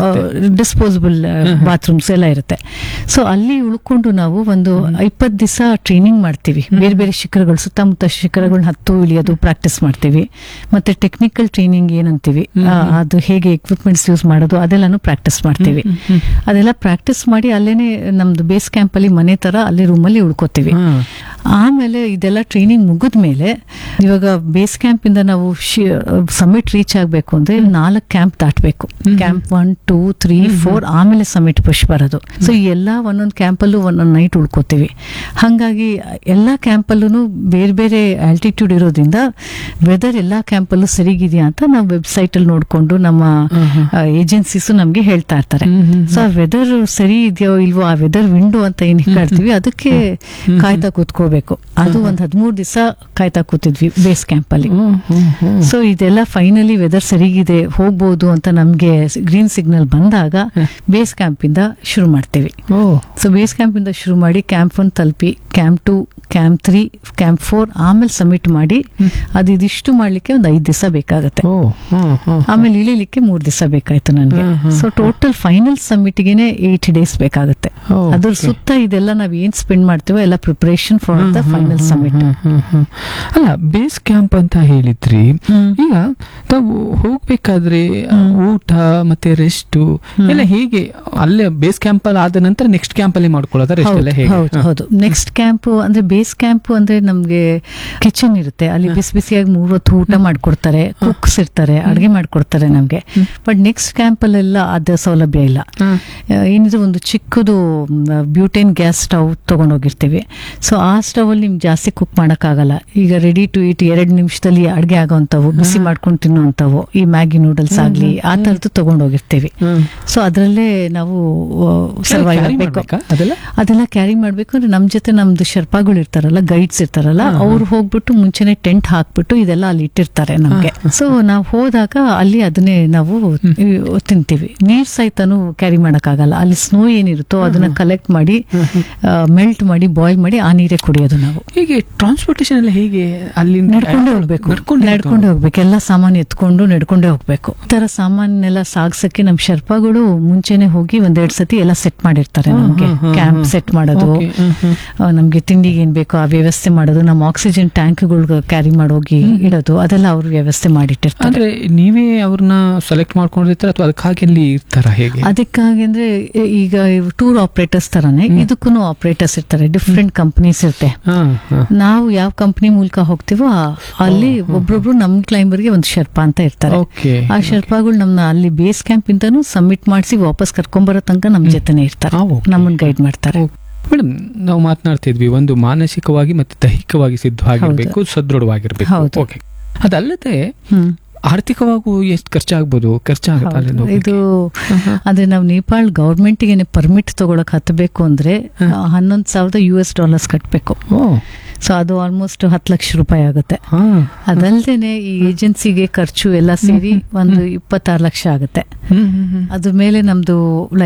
ಇರುತ್ತೆ disposable bathrooms ಎಲ್ಲ ಇರುತ್ತೆ ಸೊ ಅಲ್ಲಿ ಉಳ್ಕೊಂಡು ನಾವು ಒಂದು ಇಪ್ಪತ್ತು ದಿವಸ ಟ್ರೈನಿಂಗ್ ಮಾಡ್ತೀವಿ ಬೇರೆ ಬೇರೆ ಶಿಖರಗಳು ಸುತ್ತಮುತ್ತ ಶಿಖರಗಳನ್ನ ಹತ್ತು ಇಳಿಯೋದು ಪ್ರಾಕ್ಟೀಸ್ ಮಾಡ್ತೀವಿ ಮತ್ತೆ ಟೆಕ್ನಿಕಲ್ ಟ್ರೈನಿಂಗ್ ಏನಂತೀವಿ ಆ, ಅದು ಹೇಗೆ ಎಕ್ವಿಪ್ಮೆಂಟ್ಸ್ ಯೂಸ್ ಮಾಡೋದು ಅದೆಲ್ಲಾನು ಪ್ರಾಕ್ಟೀಸ್ ಮಾಡ್ತೀವಿ ಅದೆಲ್ಲ ಪ್ರಾಕ್ಟೀಸ್ ಮಾಡಿ ಅಲ್ಲೇನೆ ನಮ್ದು ಬೇಸ್ ಕ್ಯಾಂಪ್ ಅಲ್ಲಿ ಮನೆ ತರ ಅಲ್ಲಿ ರೂಮಲ್ಲಿ ಉಳ್ಕೋತೀವಿ ಹಾ. ಆಮೇಲೆ ಇದೆಲ್ಲ ಟ್ರೈನಿಂಗ್ ಮುಗಿದ್ಮೇಲೆ ಇವಾಗ ಬೇಸ್ ಕ್ಯಾಂಪ್ ಇಂದ ನಾವು ಸಮಿಟ್ ರೀಚ್ ಆಗಬೇಕು ಅಂದ್ರೆ ನಾಲ್ಕು ಕ್ಯಾಂಪ್ ದಾಟಬೇಕು camp one two three four ಆಮೇಲೆ ಸಮಿಟ್ ಪುಷ್ ಬರೋದು ಸೊ ಈ ಎಲ್ಲ ಒಂದೊಂದು ಕ್ಯಾಂಪಲ್ಲೂ ಒಂದೊಂದು ನೈಟ್ ಉಳ್ಕೋತೀವಿ ಹಾಗಾಗಿ ಎಲ್ಲ ಕ್ಯಾಂಪಲ್ಲೂ ಬೇರೆ ಬೇರೆ ಆಲ್ಟಿಟ್ಯೂಡ್ ಇರೋದ್ರಿಂದ ವೆದರ್ ಎಲ್ಲ ಕ್ಯಾಂಪಲ್ಲೂ ಸರಿಗಿದೆಯಾ ಅಂತ ನಾವು ವೆಬ್ಸೈಟ್ ಅಲ್ಲಿ ನೋಡ್ಕೊಂಡು ನಮ್ಮ ಏಜೆನ್ಸೀಸು ನಮ್ಗೆ ಹೇಳ್ತಾ ಇರ್ತಾರೆ ಸೊ ಆ ವೆದರ್ ಸರಿ ಇದೆಯೋ ಇಲ್ವೋ ಆ ವೆದರ್ ವಿಂಡೋ ಅಂತ ಏನ್ ಹೇಳ್ತೀವಿ ಅದಕ್ಕೆ ಕಾಯ್ತಾ ಕೂತ್ಕೋಬೇಕು ಅದು ಒಂದ್ ಹದಿಮೂರು ದಿವಸ ಕಾಯ್ತಾ ಕೂತಿದ್ವಿ ಬೇಸ್ ಕ್ಯಾಂಪ್ ಅಲ್ಲಿ ಹ್ಮ್, ಹ್ಮ್, ಹ್ಮ್. ಸೊ ಇದೆಲ್ಲ ಫೈನಲಿ ವೆದರ್ ಸರಿಗಿದೆ ಹೋಗ್ಬೋದು ಅಂತ ನಮ್ಗೆ ಗ್ರೀನ್ ಸಿಗ್ನಲ್ ಬಂದಾಗ ಬೇಸ್ ಕ್ಯಾಂಪ್ ಇಂದ ಶುರು ಮಾಡ್ತೀವಿ ಓ ಸೊ ಬೇಸ್ ಕ್ಯಾಂಪ್ ಇಂದ ಶುರು ಮಾಡಿ ಕ್ಯಾಂಪ್ ಒನ್ ತಲುಪಿ camp two camp three camp four ಆಮೇಲೆ ಸಬ್ಮಿಟ್ ಮಾಡಿ ಅದು ಇದಿಷ್ಟು ಮಾಡ್ಲಿಕ್ಕೆ ಒಂದು ಐದು ದಿವಸ ಬೇಕಾಗತ್ತೆ ಓ ಹ್ಮ್, ಹ್ಮ್. ಆಮೇಲೆ ಇಳಿಲಿಕ್ಕೆ ಮೂರ್ ದಿವಸ ಬೇಕಾಯ್ತು ನನಗೆ hmm, hmm, so total final ಸಬ್ಮಿಟ್ಗೆನೆ ಏಟ್ ಡೇಸ್ ಬೇಕಾಗುತ್ತೆ ಓ, ಅದ್ರ okay. ಸುತ್ತ ಇದೆಲ್ಲ ನಾವ್ ಏನ್ ಸ್ಪೆಂಡ್ ಮಾಡ್ತೀವೋ ಎಲ್ಲ preparation for the final submit hmm, hmm, hmm. ಅಲ್ಲ ಬೇಸ್ ಕ್ಯಾಂಪ್ ಅಂತ ಹೇಳಿದ್ರಿ ಈಗ ತಾವು ಹೋಗ್ಬೇಕಾದ್ರೆ ಆ, ಊಟ ಮತ್ತೆ ರೆಸ್ಟ್ ಎಲ್ಲ ಹೇಗೆ ಅಲ್ಲೇ ಬೇಸ್ ಕ್ಯಾಂಪ್ ಅಲ್ಲಿ ಆದ ನಂತರ ನೆಕ್ಸ್ಟ್ ಕ್ಯಾಂಪ್ ಅಲ್ಲಿ ಮಾಡ್ಕೊಳ್ಳೋದ ರೆಸ್ಟ್ ಎಲ್ಲ ಹೇಗೆ ಹೌದು ಹೌದು ನೆಕ್ಸ್ಟ್ ಕ್ಯಾಂಪ್ ಅಂದ್ರೆ ಬೇಸ್ ಕ್ಯಾಂಪ್ ಅಂದ್ರೆ ನಮ್ಗೆ ಕಿಚನ್ ಇರುತ್ತೆ ಅಲ್ಲಿ ಬಿಸಿ ಬಿಸಿಯಾಗಿ ಮೂರ್ ಹೊತ್ತು ಊಟ ಮಾಡ್ಕೊಡ್ತಾರೆ ಕುಕ್ಸ್ ಇರ್ತಾರೆ ಅಡ್ಗೆ ಮಾಡ್ಕೊಡ್ತಾರೆ ನಮ್ಗೆ ಬಟ್ ನೆಕ್ಸ್ಟ್ ಕ್ಯಾಂಪ್ ಅಲ್ಲೆಲ್ಲ ಅದ ಸೌಲಭ್ಯ ಇಲ್ಲ ಹಾ. ಆ, ಏನಿದೆ ಒಂದು ಚಿಕ್ಕದು ಬ್ಯೂಟೇನ್ ಗ್ಯಾಸ್ ಸ್ಟವ್ ತಗೊಂಡೋಗಿರ್ತೀವಿ ಸೊ ಆ ಸ್ಟವ್ ಅಲ್ಲಿ ನಿಮ್ಗೆ ಜಾಸ್ತಿ ಕುಕ್ ಮಾಡಕ್ಕಾಗಲ್ಲ ಈಗ ರೆಡಿ ಟು ಈಟ್ ಎರಡು ನಿಮಿಷದಲ್ಲಿ ಅಡ್ಗೆ ಆಗೋಂಥವು ಬಿಸಿ ಮಾಡ್ಕೊಂಡು ತಿನ್ನೋಂಥವು ಈ ಮ್ಯಾಗಿ ನೂಡಲ್ಸ್ ಆಗ್ಲಿ ಆ ತರದ್ದು ತಗೊಂಡೋಗಿರ್ತೀವಿ ಹ್ಮ್. ಸೊ ಅದರಲ್ಲೇ ನಾವು ಸರ್ವೈವ್ carry ಆಗ್ಬೇಕು ಮಾಡ್ಬೇಕಾ ಅದೆಲ್ಲ ಅದೆಲ್ಲ ಕ್ಯಾರಿ ಮಾಡ್ಬೇಕು ಅಂದ್ರೆ ನಮ್ ಜೊತೆ ನಮ್ದು ಶರ್ಪಾಗಳು ಇರ್ತಾರಲ್ಲ ಗೈಡ್ಸ್ ಇರ್ತಾರಲ್ಲ ಅವ್ರು ಹೋಗ್ಬಿಟ್ಟು ಮುಂಚೆನೆ ಟೆಂಟ್ ಹಾಕ್ಬಿಟ್ಟು ಇದೆಲ್ಲ ಅಲ್ಲಿ ಇಟ್ಟಿರ್ತಾರೆ ನಮ್ಗೆ ಸೊ ನಾವು ಹೋದಾಗ ಅಲ್ಲಿ ಅದನ್ನೇ ನಾವು ಇವ್ ತಿಂತೀವಿ ನೀರ್ ಸಹಿತನು ಕ್ಯಾರಿ ಮಾಡಕ್ಕಾಗಲ್ಲ ಅಲ್ಲಿ ಸ್ನೋ ಏನಿರುತ್ತೋ ಅದನ್ನ ಕಲೆಕ್ಟ್ ಮಾಡಿ ಮೆಲ್ಟ್ ಮಾಡಿ ಬಾಯ್ಲ್ ಮಾಡಿ ಆ ನೀರೇ ಕುಡಿಯೋದು ನಾವು ಹೀಗೆ ಟ್ರಾನ್ಸ್ಪೋರ್ಟೇಷನ್ ಎಲ್ಲ ಹೇಗೆ ಅಲ್ಲಿ ನಡ್ಕೊಂಡೇ ಹೋಗ್ಬೇಕು ನಡ್ಕೊಂಡೇ ನಡ್ಕೊಂಡೇ ಹೋಗ್ಬೇಕು ಎಲ್ಲ ಸಾಮಾನು ಎತ್ಕೊಂಡು ನಡ್ಕೊಂಡೇ ಹೋಗ್ಬೇಕು ಈ ತರ ಸಾಮಾನೆಲ್ಲ ಸಾಗ್ಸಕ್ಕೆ ನಮ್ ಶರ್ಪಾಗಳು ಮುಂಚೆನೆ ಹೋಗಿ ಒಂದೆರಡ್ ಸತಿ ಎಲ್ಲ ಸೆಟ್ ಮಾಡಿರ್ತಾರೆ ನಮ್ಗೆ hmm, hmm, camp hmm. Set ಮಾಡೋದು Okay, ಹ್ಮ್, ಹ್ಮ್. ಆ, ನಮ್ಗೆ ತಿಂಡಿಗೆ ಏನ್ ಬೇಕೋ ಆ ವ್ಯವಸ್ಥೆ ಮಾಡೋದು ನಮ್ಮ ಆಕ್ಸಿಜನ್ ಟ್ಯಾಂಕ್ಗಳು ಕ್ಯಾರಿ ಮಾಡೋಗಿ ಇಡೋದು ಅದೆಲ್ಲ ಅವ್ರು ವ್ಯವಸ್ಥೆ ಮಾಡಿಟ್ಟಿರ್ತಾರೆ ಅಂದ್ರೆ ನೀವೇ ಅವ್ರನ್ನ ಸೆಲೆಕ್ಟ್ ಮಾಡ್ಕೊಂಡಿರ್ತಾರ ಅಥವಾ ಅದಕ್ಕಾಗಿ ಅಲ್ಲಿ ಇರ್ತಾರ ಹೇಗೆ ಅದಕ್ಕಾಗಿ ಅಂದ್ರೆ ಈ- ಈಗ ಟೂರ್ ಆಪರೇಟರ್ಸ್ ತರಾನೇ ಇದಕ್ಕೂ ಆಪರೇಟರ್ಸ್ ಇರ್ತಾರೆ ಡಿಫ್ರೆಂಟ್ ಕಂಪನೀಸ್ ಇರುತ್ತೆ ಹಾ, ಹಾ. ನಾವು ಯಾವ ಕಂಪನಿ ಮೂಲಕ ಹೋಗ್ತೀವೋ ಆ- ಅಲ್ಲಿ ಒಬ್ರೊಬ್ರು ನಮ್ ಕ್ಲೈಂಬರ್ಗೆ ಒಂದು ಶರ್ಪಾ ಅಂತ ಇರ್ತಾರೆ ಓಕೆ ಆ ಶರ್ಪಾಗಳು ನಮ್ನ ಅಲ್ಲಿ ಬೇಸ್ ಕ್ಯಾಂಪ್ ಇಂತಾನು ಸಬ್ಮಿಟ್ ಮಾಡಿಸಿ ವಾಪಸ್ ಕರ್ಕೊಂಬರೋ ತನಕ ನಮ್ ಜೊತೆನೆ ಇರ್ತಾರೆ ಆ, okay. ನಮ್ಮನ್ನ ಗೈಡ್ ಮಾಡ್ತಾರೆ ಮೇಡಮ್ ನಾವು ಮಾತನಾಡ್ತಿದ್ವಿ ಒಂದು ಮಾನಸಿಕವಾಗಿ ಮತ್ತೆ ದೈಹಿಕವಾಗಿ ಸಿದ್ಧವಾಗಿರ್ಬೇಕು ಸದೃಢವಾಗಿರ್ಬೇಕು ಹೌದು. ಓಕೆ ಅದಲ್ಲದೆ ಹ್ಮ್ ಆರ್ಥಿಕವಾಗೂ ಎಷ್ಟು ಖರ್ಚಾಗ್ಬೋದು ಖರ್ಚಾಗುತ್ತೆ ಅಲ್ಲಿಂದ ಹೌದು. ಹೋಗ್ಲಿಕ್ಕೆ? ಇದು ಅಂದ್ರೆ ನಾವು ನೇಪಾಳ ಗೌರ್ಮೆಂಟ್ಗೆ ಪರ್ಮಿಟ್ ತಗೊಳಕ್ ಹತ್ತಬೇಕು ಅಂದ್ರೆ ಹನ್ನೊಂದು ಸಾವಿರದ ಯು ಎಸ್ ಡಾಲರ್ಸ್ ಕಟ್ಟಬೇಕು ಓ ಸೊ ಅದು ಆಲ್ಮೋಸ್ಟ್ ಹತ್ತು ಲಕ್ಷ ರೂಪಾಯಿ ಆಗುತ್ತೆ ಹಾ ಅದಲ್ದೇನೆ ಈ ಏಜೆನ್ಸಿಗೆ ಖರ್ಚು ಎಲ್ಲ ಸೇರಿ ಒಂದು ಇಪ್ಪತ್ತಾರು ಲಕ್ಷ ಆಗುತ್ತೆ ಹ್ಮ್ ಹ್ಮ್ ಹ್ಮ್. ಅದ್ರ ಮೇಲೆ ನಮ್ದು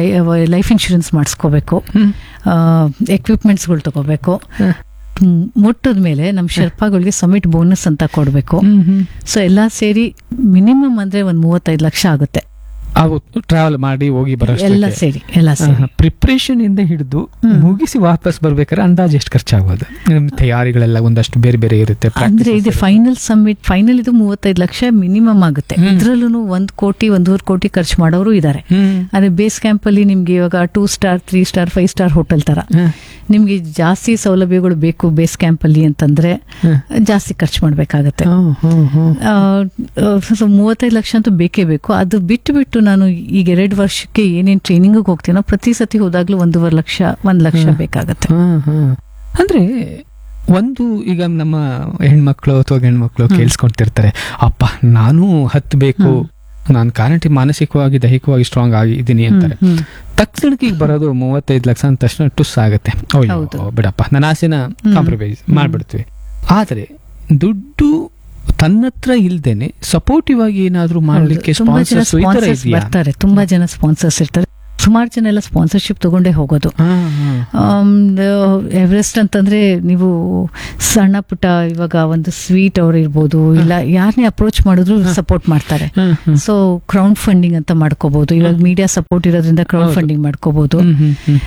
ಲೈಫ್ ಇನ್ಶೂರೆನ್ಸ್ ಮಾಡಿಸ್ಕೋಬೇಕು ಹ್ಮ್. ಎಕ್ವಿಪ್ಮೆಂಟ್ಸ್ಗಳು ತಗೋಬೇಕು ಹ. ಮುಟ್ಟದ ಮೇಲೆ ನಮ್ಮ ಶರ್ಪಾಗಳಿಗೆ ಸಮಿಟ್ ಬೋನಸ್ ಅಂತ ಕೊಡಬೇಕು ಹ್ಮ್ ಹ್ಮ್. ಸೊ ಎಲ್ಲ ಸೇರಿ ಮಿನಿಮಮ್ ಅಂದ್ರೆ ಒಂದು ಮೂವತ್ತೈದು ಲಕ್ಷ ಆಗುತ್ತೆ ಅವು ಟ್ರಾವೆಲ್ ಮಾಡಿ ಹೋಗಿ ಎಲ್ಲ ಬರೋ ಸೇರಿ ಎಲ್ಲ ಸೇರಿ ಪ್ರಿಪ್ರೇಷನ್ ಇಂದ ಹಿಡಿದು ಮುಗಿಸಿ ವಾಪಸ್ ಬರ್ಬೇಕಾದ್ರೆ ಅಂದಾಜು ಎಷ್ಟು ಖರ್ಚಾಗ್ಬೋದು ನಿಮ್ ತಯಾರಿಗಳೆಲ್ಲ ಒಂದಷ್ಟು ಬೇರೆ ಬೇರೆ ಇರುತ್ತೆ ಅಂದ್ರೆ practices ಇದು ಇರುತ್ತೆ. ಫೈನಲ್ ಸಬ್ಮಿಟ್ ಫೈನಲ್ ಇದು ಮೂವತ್ತೈದು ಲಕ್ಷ ಮಿನಿಮಮ್ ಆಗುತ್ತೆ ಹ್ಮ್. ಇದ್ರಲ್ಲೂ ಒಂದ್ ಕೋಟಿ ಒಂದೂವರೆ ಕೋಟಿ ಖರ್ಚು ಮಾಡೋರು ಇದ್ದಾರೆ ಹ್ಮ್. ಅದೇ ಬೇಸ್ ಕ್ಯಾಂಪ್ ಅಲ್ಲಿ ನಿಮ್ಗೆ ಇವಾಗ two star three star five star hotel ತರ ಹ. ನಿಮ್ಗೆ ಜಾಸ್ತಿ ಸೌಲಭ್ಯಗಳು ಬೇಕು ಬೇಸ್ ಕ್ಯಾಂಪ್ ಅಲ್ಲಿ ಅಂತಂದ್ರೆ ಹ. ಜಾಸ್ತಿ ಖರ್ಚು ಮಾಡ್ಬೇಕಾಗತ್ತೆ ಹ್ಮ್, ಹ್ಮ್, ಹ್ಮ್. ಆ, ಆ, ಸೊ ಮೂವತ್ತೈದು ಲಕ್ಷ ಅಂತೂ ಬೇಕೇ ಬೇಕು ಅದು ಬಿಟ್ಟು ಬಿಟ್ಟು ನಾನು ಈಗ ಎರಡು ವರ್ಷಕ್ಕೆ ಏನೇನ್ ಟ್ರೈನಿಂಗ್ ಹೋಗ್ತೀನೋ ಪ್ರತಿ ಸತಿ ಹೋದಾಗ್ಲೂ ಒಂದೂವರೆ ಲಕ್ಷ ಒಂದ್ ಲಕ್ಷ ಹ್ಮ್. ಬೇಕಾಗತ್ತೆ ಹ್ಮ್, ಹ್ಮ್. ಅಂದ್ರೆ ಒಂದು ಈಗ ನಮ್ಮ ಹೆಣ್ಮಕ್ಳು ಅಥವಾ ಗಂಡ್ಮಕ್ಳು ಕೇಳಿಸ್ಕೊಂತಿರ್ತಾರೆ ಅಪ್ಪ ನಾನು ಹತ್ಬೇಕು ನಾನು ಕಾರಣಟಿ ಮಾನಸಿಕವಾಗಿ ದೈಹಿಕವಾಗಿ ಸ್ಟ್ರಾಂಗ್ ಆಗಿದ್ದೀನಿ ಅಂತಾರೆ ಹ್ಮ್, ಹ್ಮ್. ತಕ್ಷಣಕ್ಕೆ ಈಗ ಬರೋದು ಮೂವತ್ತೈದು ಲಕ್ಷ ಅಂದ ತಕ್ಷಣ ಟುಸ್ ಆಗುತ್ತೆ ಅಯ್ಯೋ, ಹೌದು. ಬಿಡಪ್ಪ ನನ್ನ ಆಸೆನ ಕಾಂಪ್ರಮೈಸ್ ಮಾಡ್ಬಿಡ್ತೀವಿ ಆದ್ರೆ ದುಡ್ಡು ತನ್ನತ್ರ ಇಲ್ದೇನೆ ಸಪೋರ್ಟಿವ್ ಆಗಿ ಏನಾದ್ರೂ ಮಾಡ್ಲಿಕ್ಕೆ ಹೌದು. ತುಂಬಾ ಜನ ಸ್ಪಾನ್ಸರ್ಸ್ ಈ ತರ sponsors ಇದೆಯಾ ಬರ್ತಾರೆ ತುಂಬಾ ಜನ ಸ್ಪಾನ್ಸರ್ಸ್ ಇರ್ತಾರೆ ಸುಮಾರು ಜನ ಎಲ್ಲ ಸ್ಪಾನ್ಸರ್ಶಿಪ್ ತಗೊಂಡೇ ಹೋಗೋದು ಹಾ, ಹಾ. ಆಮ್, ಎವರೆಸ್ಟ್ ಅಂತಂದ್ರೆ ನೀವು ಸಣ್ಣ ಪುಟ್ಟ ಇವಾಗ ಒಂದು ಸ್ವೀಟ್ ಅವ್ರು ಇರ್ಬೋದು ಇಲ್ಲ ಯಾರನ್ನೇ ಅಪ್ರೋಚ್ ಮಾಡಿದ್ರು ಸಪೋರ್ಟ್ ಮಾಡ್ತಾರೆ ಹಾ, ಹಾ. ಸೊ ಕ್ರೌಡ್ ಫಂಡಿಂಗ್ ಅಂತ ಮಾಡ್ಕೋಬಹುದು ಇವಾಗ ಮೀಡಿಯಾ ಸಪೋರ್ಟ್ ಇರೋದ್ರಿಂದ ಕ್ರೌಡ್ ಫಂಡಿಂಗ್ ಮಾಡ್ಕೋಬಹುದು ಹ್ಮ್, ಹ್ಮ್, ಹ್ಮ್.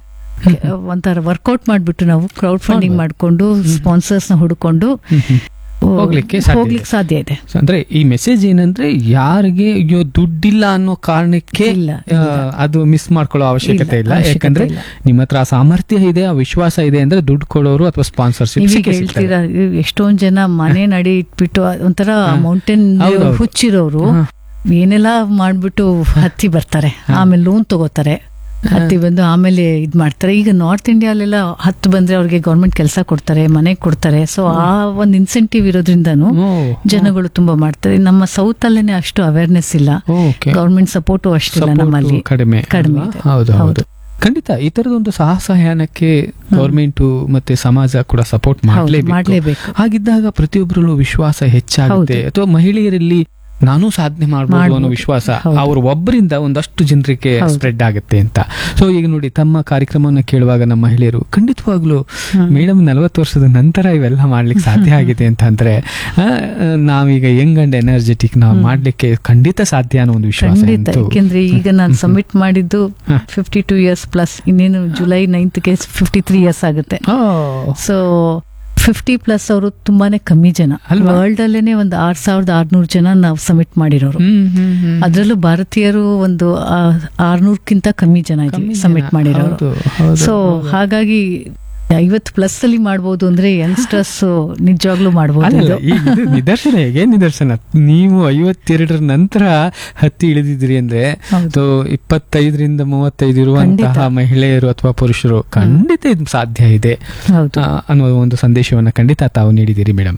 ಒಂಥರ ವರ್ಕೌಟ್ ಮಾಡ್ಬಿಟ್ಟು ನಾವು ಕ್ರೌಡ್ ಫಂಡಿಂಗ್ ಮಾಡ್ಕೊಂಡು ಸ್ಪಾನ್ಸರ್ಸ್ ನ ಹುಡುಕೊಂಡು ಹ್ಮ್, ಹ್ಮ್. ಹೋಗ್ಲಿಕ್ಕೆ ಸಾಧ್ಯ ಇದೆ. ಹೋಗ್ಲಿಕ್ಕೆ ಸಾಧ್ಯ ಇದೆ ಅಂದ್ರೆ ಈ ಮೆಸೇಜ್ ಏನಂದ್ರೆ ಯಾರಿಗೆ ಅಯ್ಯೋ ದುಡ್ಡಿಲ್ಲ ಅನ್ನೋ ಕಾರಣಕ್ಕೆ ಇಲ್ಲ, ಆ, ಅದು ಮಿಸ್ ಮಾಡ್ಕೊಳ್ಳೋ ಅವಶ್ಯಕತೆ ಇಲ್ಲ, ಇಲ್ಲ ಅವಶ್ಯಕತೆ ಯಾಕಂದ್ರೆ ಇಲ್ಲ. ನಿಮ್ಮ ಹತ್ರ ಆ ಸಾಮರ್ಥ್ಯ ಇದೆ ಆ ವಿಶ್ವಾಸ ಇದೆ ಅಂದ್ರೆ ದುಡ್ಡು ಕೊಡೋರು ಅಥವಾ ಸ್ಪಾನ್ಸರ್ಶಿಪ್ ನೀವೀಗ ಹೇಳ್ತೀರಾ ಇವ್ ಎಷ್ಟೊಂದ್ ಜನ ಮನೆ ನಡಿ ಇಟ್ಬಿಟ್ಟು ಒಂಥರ ಮೌಂಟೇನ್ ಹೌದೌದು. ಹುಚ್ಚಿರೋರು ಹಾ. ಏನೆಲ್ಲ ಮಾಡ್ಬಿಟ್ಟು ಹತ್ತಿ ಬರ್ತಾರೆ ಆಮೇಲೆ ಲೋನ್ ತಗೋತಾರೆ ಹತ್ತಿ ಬಂದು ಆಮೇಲೆ ಇದ್ ಮಾಡ್ತಾರೆ ಈಗ ನಾರ್ತ್ ಇಂಡಿಯಾಲೆಲ್ಲ ಹತ್ತು ಬಂದ್ರೆ ಅವ್ರಿಗೆ ಗೌರ್ಮೆಂಟ್ ಕೆಲಸ ಕೊಡ್ತಾರೆ ಮನೆ ಕೊಡ್ತಾರೆ ಸೊ ಆ ಒಂದು ಇನ್ಸೆಂಟಿವ್ ಇರೋದ್ರಿಂದನು ಜನಗಳು ತುಂಬಾ ಮಾಡ್ತಾರೆ ನಮ್ಮ ಸೌತ್ ಅಲ್ಲೇನೆ ಅಷ್ಟು ಅವೇರ್ನೆಸ್ ಇಲ್ಲ ಓಕೆ ಗೌರ್ಮೆಂಟ್ ಸಪೋರ್ಟು ಅಷ್ಟಿಲ್ಲ ನಮ್ಮಲ್ಲಿ ಕಡಿಮೆ ಕಡಿಮೆ ಅಲ್ವಾ? ಇದೆ. ಹೌದು ಹೌದು ಹೌದು. ಖಂಡಿತ ಈ ತರದೊಂದು ಸಾಹಸಯಾನಕ್ಕೆ ಗೌರ್ಮೆಂಟ್ ಮತ್ತೆ ಸಮಾಜ ಕೂಡ ಸಪೋರ್ಟ್ ಹೌದು, ಮಾಡಲೇಬೇಕು ಮಾಡ್ಲೇಬೇಕು ಹಾಗಿದ್ದಾಗ ಪ್ರತಿಯೊಬ್ಬರಲ್ಲೂ ವಿಶ್ವಾಸ ಹೆಚ್ಚಾಗುತ್ತೆ ಹೌದು. ಅಥವಾ ಮಹಿಳೆಯರಲ್ಲಿ ನಾನು ಸಾಧನೆ ಮಾಡಬಹುದು ಅನ್ನೋ ಮಾಡ್ಬೋದು. ವಿಶ್ವಾಸ ಹೌದು. ಅವ್ರ ಒಬ್ಬರಿಂದ ಒಂದಷ್ಟು ಜನರಿಗೆ ಹೌದು. ಸ್ಪ್ರೆಡ್ ಆಗುತ್ತೆ ಅಂತ ಸೊ ಈಗ ನೋಡಿ ತಮ್ಮ ಕಾರ್ಯಕ್ರಮವನ್ನು ಕೇಳುವಾಗ ನಮ್ಮ ಮಹಿಳೆಯರು ಖಂಡಿತವಾಗ್ಲೂ ಹ್ಮ್. ಮೇಡಮ್ ನಲವತ್ತು ವರ್ಷದ ನಂತರ ಇವೆಲ್ಲ ಮಾಡ್ಲಿಕ್ಕೆ ಸಾಧ್ಯ ಆಗಿದೆ ಅಂತ ಅಂದ್ರೆ ಆ, ನಾವೀಗ ಯಂಗ್ ಅಂಡ್ ಎನರ್ಜೆಟಿಕ್ ನಾವು ಮಾಡ್ಲಿಕ್ಕೆ ಖಂಡಿತ ಸಾಧ್ಯ ಅನ್ನೋ ಒಂದು ವಿಶ್ವಾಸ ಖಂಡಿತ ಅಂತೂ ಯಾಕೆಂದ್ರೆ ಈಗ ನಾನು ಸಬ್ಮಿಟ್ ಮಾಡಿದ್ದು ಹ. ಫಿಫ್ಟಿ ಟೂ ಇಯರ್ಸ್ ಪ್ಲಸ್ ಇನ್ನೇನು ಜುಲೈ ನೈನ್ತ್ಗೆ ಫಿಫ್ಟಿ ತ್ರೀ ಇಯರ್ಸ್ ಆಗುತ್ತೆ ಓ, ಸೊ ಫಿಫ್ಟಿ ಪ್ಲಸ್ ಅವರು ತುಂಬಾನೇ ಕಮ್ಮಿ ಜನ ಅಲ್ವಾ? ವರ್ಲ್ಡ್ ಅಲ್ಲೇನೆ ಒಂದು ಆರ್ ಸಾವಿರದ ಆರ್ನೂರು ಜನ ನಾವು ಸಬ್ಮಿಟ್ ಮಾಡಿರೋರು ಹ್ಮ್, ಹ್ಮ್, ಹ್ಮ್. ಅದ್ರಲ್ಲೂ ಭಾರತೀಯರು ಒಂದು ಆರ್ನೂರ್ಕಿಂತ ಕಮ್ಮಿ ಜನ ಕಮ್ಮಿ ಇದ್ವಿ ಜನ. ಸಬ್ಮಿಟ್ ಮಾಡಿರೋರು ಹೌದು, ಹೌದು, ಸೊ ಹೌದು. ಹಾಗಾಗಿ ಐವತ್ತು ಪ್ಲಸ್ ಅಲ್ಲಿ ಮಾಡ್ಬೋದು ಅಂದ್ರೆ ಯಂಗ್ಸ್ಟರ್ಸ್ ನಿಜವಾಗ್ಲೂ ಮಾಡ್ಬೋದು ಅಲ್ಲಲ್ಲ, ಇದು. ಈ ಇದು ನಿದರ್ಶನ ಹೇಗೆ ನಿದರ್ಶನ ನೀವು ಐವತ್ತೆರಡರ ನಂತರ ಹತ್ತಿ ಇಳಿದಿದ್ರಿ ಅಂದ್ರೆ ಹೌದು. ಸೊ ಇಪ್ಪತ್ತೈದರಿಂದ ಮೂವತ್ತೈದು ಇರುವಂತಹ ಖಂಡಿತ. ಮಹಿಳೆಯರು ಅಥವಾ ಪುರುಷರು ಖಂಡಿತ ಇದು ಸಾಧ್ಯ ಇದೆ ಹೌದು ಆ, ಅನ್ನೋ ಒಂದು ಸಂದೇಶವನ್ನ ಖಂಡಿತ ತಾವು ನೀಡಿದ್ದೀರಿ ಮೇಡಮ್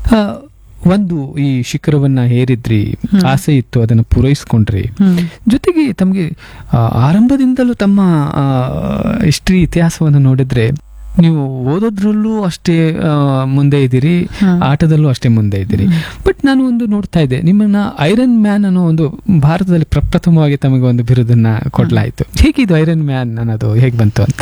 ಒಂದು ಈ ಶಿಖರವನ್ನ ಹೇರಿದ್ರಿ ಆಸೆ ಇತ್ತು ಅದನ್ನು ಪೂರೈಸ್ಕೊಂಡ್ರಿ ಹ್ಮ್ ಜೊತೆಗೆ ತಮಗೆ ಆ, ಆರಂಭದಿಂದಲೂ ತಮ್ಮ ಹಿಸ್ಟ್ರಿ ಇತಿಹಾಸವನ್ನು ನೋಡಿದ್ರೆ ನೀವು ಓದೋದ್ರಲ್ಲೂ ಅಷ್ಟೇ ಆ, ಮುಂದೆ ಇದ್ದೀರಿ ಹ್ಮ್. ಆಟದಲ್ಲೂ ಅಷ್ಟೇ ಮುಂದೆ ಇದ್ದೀರಿ ಬಟ್ ನಾನು ಒಂದು ನೋಡ್ತಾ ಇದ್ದೆ ನಿಮ್ಮನ್ನ ಐರನ್ ಮ್ಯಾನ್ ಅನ್ನೋ ಒಂದು ಭಾರತದಲ್ಲಿ ಪ್ರಪ್ರಥಮವಾಗಿ ತಮಗೆ ಒಂದು ಬಿರುದನ್ನ ಕೊಡ್ಲಾಯ್ತು ಹೇಗಿದು ಐರನ್ ಮ್ಯಾನ್ ಅನ್ನೋದು ಹೇಗೆ ಬಂತು ಅಂತ